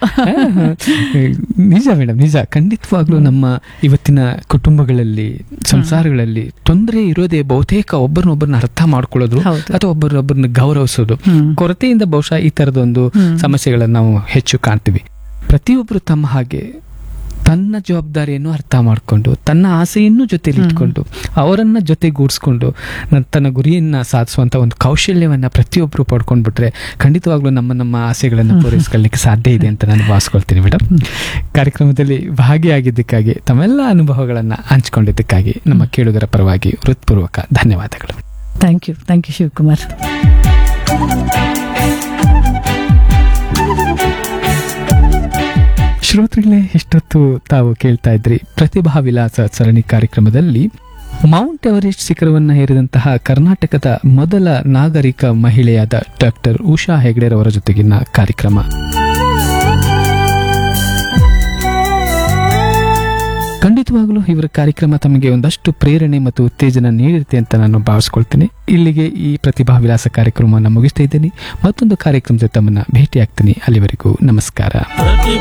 ನಿಜ ಮೇಡಮ್ ನಿಜ ಖಂಡಿತವಾಗ್ಲೂ ನಮ್ಮ ಇವತ್ತಿನ ಕುಟುಂಬಗಳಲ್ಲಿ ಸಂಸಾರಗಳಲ್ಲಿ ತೊಂದರೆ ಇರೋದೇ ಬಹುತೇಕ ಒಬ್ಬರನ್ನೊಬ್ಬರನ್ನ ಅರ್ಥ ಮಾಡ್ಕೊಳ್ಳೋದು ಹೌದು. ಅಥವಾ ಒಬ್ಬರೊಬ್ಬರನ್ನ ಗೌರವಿಸೋದು ಹ್ಮ್. ಕೊರತೆಯಿಂದ ಬಹುಶಃ ಈ ತರದೊಂದು ಹ್ಮ್. ಸಮಸ್ಯೆಗಳನ್ನು ನಾವು ಹೆಚ್ಚು ಕಾಣ್ತೀವಿ ಪ್ರತಿಯೊಬ್ಬರು ತಮ್ಮ ಹಾಗೆ ತನ್ನ ಜವಾಬ್ದಾರಿಯನ್ನು ಅರ್ಥ ಮಾಡಿಕೊಂಡು ತನ್ನ ಆಸೆಯನ್ನು ಜೊತೆಲಿ ಇಟ್ಕೊಂಡು ಅವರನ್ನ ಜೊತೆಗೂಡಿಸ್ಕೊಂಡು ನ- ತನ್ನ ಗುರಿಯನ್ನ ಸಾಧಿಸುವಂತ ಒಂದು ಕೌಶಲ್ಯವನ್ನ ಪ್ರತಿಯೊಬ್ಬರು ಪಡ್ಕೊಂಡ್ಬಿಟ್ರೆ ಖಂಡಿತವಾಗ್ಲೂ ನಮ್ಮ ನಮ್ಮ ಆಸೆಗಳನ್ನು ಪೂರೈಸ್ಕೊಳ್ಳಿಕ್ಕೆ ಸಾಧ್ಯ ಇದೆ ಅಂತ ನಾನು ಭಾವಿಸ್ಕೊಳ್ತೀನಿ ಮೇಡಮ್ ಕಾರ್ಯಕ್ರಮದಲ್ಲಿ ಭಾಗಿಯಾಗಿದ್ದಕ್ಕಾಗಿ ತಮ್ಮೆಲ್ಲ ಅನುಭವಗಳನ್ನ ಹಂಚಿಕೊಂಡಿದ್ದಕ್ಕಾಗಿ ನಮ್ಮ ಕೇಳುಗರ ಪರವಾಗಿ ಹೃತ್ಪೂರ್ವಕ ಧನ್ಯವಾದಗಳು thank you thank you Shivakumar ಶ್ರೋತೃಗಳೇ ಇಷ್ಟೊತ್ತು ತಾವು ಕೇಳ್ತಾ ಇದ್ರಿ ಪ್ರತಿಭಾ ವಿಲಾಸ ಸರಣಿ ಕಾರ್ಯಕ್ರಮದಲ್ಲಿ ಮೌಂಟ್ ಎವರೆಸ್ಟ್ ಶಿಖರವನ್ನು ಹೇರಿದಂತಹ ಕರ್ನಾಟಕದ ಮೊದಲ ನಾಗರಿಕ ಮಹಿಳೆಯಾದ ಡಾಕ್ಟರ್ ಉಷಾ ಹೆಗ್ಡೆರವರ ಜೊತೆಗಿನ ಕಾರ್ಯಕ್ರಮ ಖಂಡಿತ ಖಂಡಿತವಾಗಲೂ ಇವರ ಕಾರ್ಯಕ್ರಮ ತಮಗೆ ಒಂದಷ್ಟು ಪ್ರೇರಣೆ ಮತ್ತು ಉತ್ತೇಜನ ನೀಡಿರುತ್ತೆ ಅಂತ ನಾನು ಭಾವಿಸ್ಕೊಳ್ತೀನಿ ಇಲ್ಲಿಗೆ ಈ ಪ್ರತಿಭಾ ವಿಲಾಸ ಕಾರ್ಯಕ್ರಮವನ್ನು ಮುಗಿಸ್ತಾ ಇದ್ದೀನಿ ಮತ್ತೊಂದು ಕಾರ್ಯಕ್ರಮದ ತಮ್ಮನ್ನ ಭೇಟಿ ಆಗ್ತೀನಿ ಅಲ್ಲಿವರೆಗೂ ನಮಸ್ಕಾರ ಪ್ರತಿಭಾ